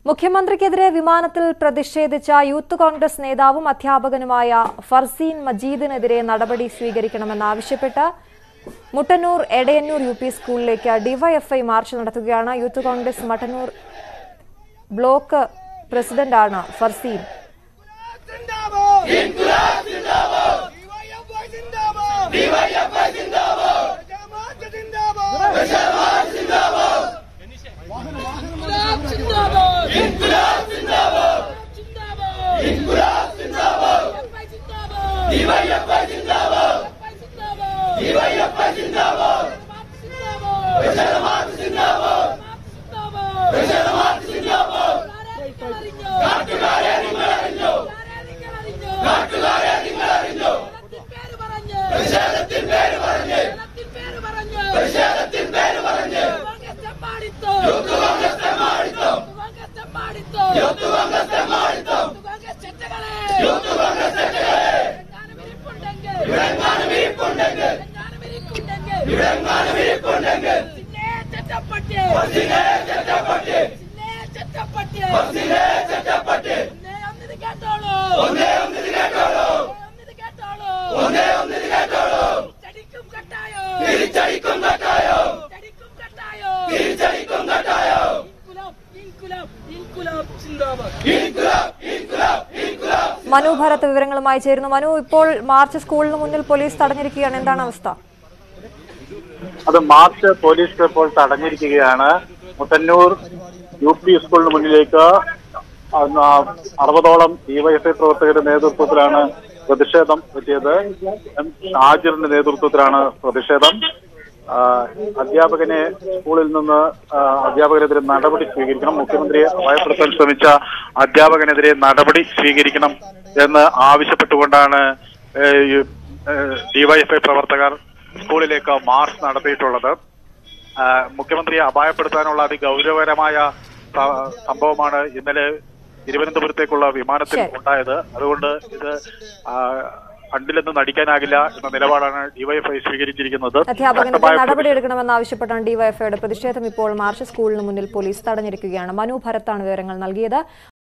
മുഖ്യമന്ത്രിക്കെതിരെ വിമാനത്തിൽ പ്രതിഷേധിച്ച യൂത്ത് കോൺഗ്രസ് നേതാവും അധ്യാപകനുമായ ഫർസീൻ മജീദിനെതിരെ നടപടി സ്വീകരിക്കണമെന്നാവശ്യപ്പെട്ട് മുട്ടന്നൂർ എടയന്നൂർ യു പി സ്കൂളിലേക്ക് ഡിവൈഎഫ്ഐ മാർച്ച് നടത്തുകയാണ് യൂത്ത് കോൺഗ്രസ് മട്ടന്നൂർ ബ്ലോക്ക് പ്രസിഡന്റാണ് ഫർസീൻ जिंदाबाद इनकलाब जिंदाबाद डीवाईएफआई जिंदाबाद डीवाईएफआई जिंदाबाद जमात जिंदाबाद जमात जिंदाबाद इनकलाब जिंदाबाद इनकलाब जिंदाबाद जिंदाबाद इनकलाब जिंदाबाद डीवाईएफआई जिंदाबाद डीवाईएफआई जिंदाबाद जमात जिंदाबाद जमात जिंदाबाद നാട്ടുകാരെ നിങ്ങൾ അറിഞ്ഞോ നാട്ടുകാരെ നിങ്ങൾ അറിഞ്ഞോ പ്രതിഷേധത്തിൻ പേര് പറഞ്ഞ് പ്രതിഷേധത്തിൻ പേര് പറഞ്ഞ് യൂത്ത് കോൺഗ്രസ് തെമ്മാടിത്തം യൂത്ത് കോൺഗ്രസ് തെമ്മാടിത്തം യൂത്ത് കോൺഗ്രസ് തെറ്റുകളെ ഇവിടെങ്ങാനും ഇരിപ്പുണ്ടെങ്കിൽ ഇവിടെങ്ങാനും ഇരിപ്പുണ്ടെങ്കിൽ ബസ്സിനെ ചെറ്റപ്പട്ടി ബസ്സിനെ ചെറ്റപ്പട്ടി ഒന്നേ ഒന്നിത് കേട്ടോളൂ ഒന്നേ ഒന്നിത് കേട്ടോളൂ തിരിച്ചടിക്കും കട്ടായോ തിരിച്ചടിക്കും കട്ടായോ ഇൻകുലാബ് ഇൻകുലാബ് ഇൻകുലാബ് മനു ഭരത് വിവരങ്ങളുമായി ചേരുന്നു മനു ഇപ്പോൾ മാർച്ച് സ്കൂളിന് മുന്നിൽ പോലീസ് തടഞ്ഞിരിക്കുകയാണ് എന്താണ് അവസ്ഥ അത് മാർച്ച് പോലീസ് ഇപ്പോൾ തടഞ്ഞിരിക്കുകയാണ് മുത്തന്നൂർ യു പി സ്കൂളിന് മുന്നിലേക്ക് അന്ന് ആ അറുപതോളം ഡിവൈഎഫ്ഐ പ്രവർത്തകരുടെ നേതൃത്വത്തിലാണ് പ്രതിഷേധം എത്തിയത് എം ഷാജിറിന്റെ നേതൃത്വത്തിലാണ് പ്രതിഷേധം ആ, അധ്യാപകനെ സ്കൂളിൽ നിന്ന് ആ, അധ്യാപകനെതിരെ നടപടി സ്വീകരിക്കണം മുഖ്യമന്ത്രിയെ ഭയപ്പെടുത്താൻ ശ്രമിച്ച അധ്യാപകനെതിരെ നടപടി സ്വീകരിക്കണം എന്ന് ആവശ്യപ്പെട്ടുകൊണ്ടാണ് ഡിവൈഎഫ്ഐ പ്രവർത്തകർ സ്കൂളിലേക്ക് മാർച്ച് നടത്തിയിട്ടുള്ളത് ആ, മുഖ്യമന്ത്രിയെ അപായപ്പെടുത്താനുള്ള അതിഗൗരവകരമായ സ- സംഭവമാണ് ഇന്നലെ തിരുവനന്തപുരത്തേക്കുള്ള വിമാനത്തിൽ ശരി. ഉണ്ടായത് അതുകൊണ്ട് ഇത് ആ, കണ്ടില്ലെന്ന് നടിക്കാനാകില്ല എന്ന നിലപാടാണ് ഡിവൈഎഫ്ഐ സ്വീകരിച്ചിരിക്കുന്നത് അധ്യാപകനെതിരെ ശക്തമായ നടപടിയെടുക്കണമെന്നാവശ്യപ്പെട്ടാണ് ഡിവൈഎഫ്ഐയുടെ പ്രതിഷേധം ഇപ്പോൾ മാർച്ച് സ്കൂളിന് മുന്നിൽ പോലീസ് തടഞ്ഞിരിക്കുകയാണ് മനു ഭരത്താണ് വിവരങ്ങൾ നൽകിയത്